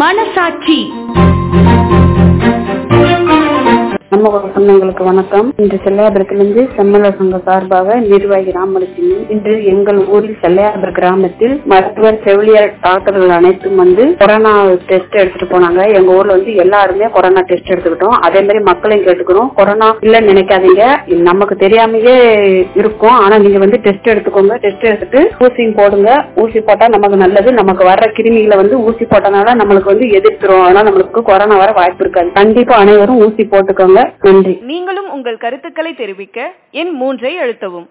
மனசாட்சி நம்ம சொந்தங்களுக்கு வணக்கம் இன்று செல்லையாபுரத்திலிருந்து செம்மல சங்க சார்பாக நிர்வாகி ராமலட்சுமி இன்று எங்கள் ஊரில் செல்லையாபுரம் கிராமத்தில் மருத்துவர் செவிலியர் டாக்டர்கள் அனைத்தும் வந்து கொரோனா டெஸ்ட் எடுத்துட்டு போனாங்க எங்க ஊர்ல வந்து எல்லாருமே கொரோனா டெஸ்ட் எடுத்துக்கிட்டோம் அதே மாதிரி மக்களையும் கேட்டுக்கிறோம் கொரோனா இல்லைன்னு நினைக்காதீங்க நமக்கு தெரியாமயே இருக்கும் ஆனா நீங்க வந்து டெஸ்ட் எடுத்துக்கோங்க டெஸ்ட் எடுத்துட்டு ஊசியும் போடுங்க ஊசி போட்டா நமக்கு நல்லது நமக்கு வர்ற கிருமிகளை வந்து ஊசி போட்டனால நம்மளுக்கு வந்து எதிர்த்துரும் அதனால நம்மளுக்கு கொரோனா வர வாய்ப்பு இருக்காது கண்டிப்பா அனைவரும் ஊசி போட்டுக்கோங்க நன்றி நீங்களும் உங்கள் கருத்துக்களை தெரிவிக்க எண் மூன்றை அழுத்தவும்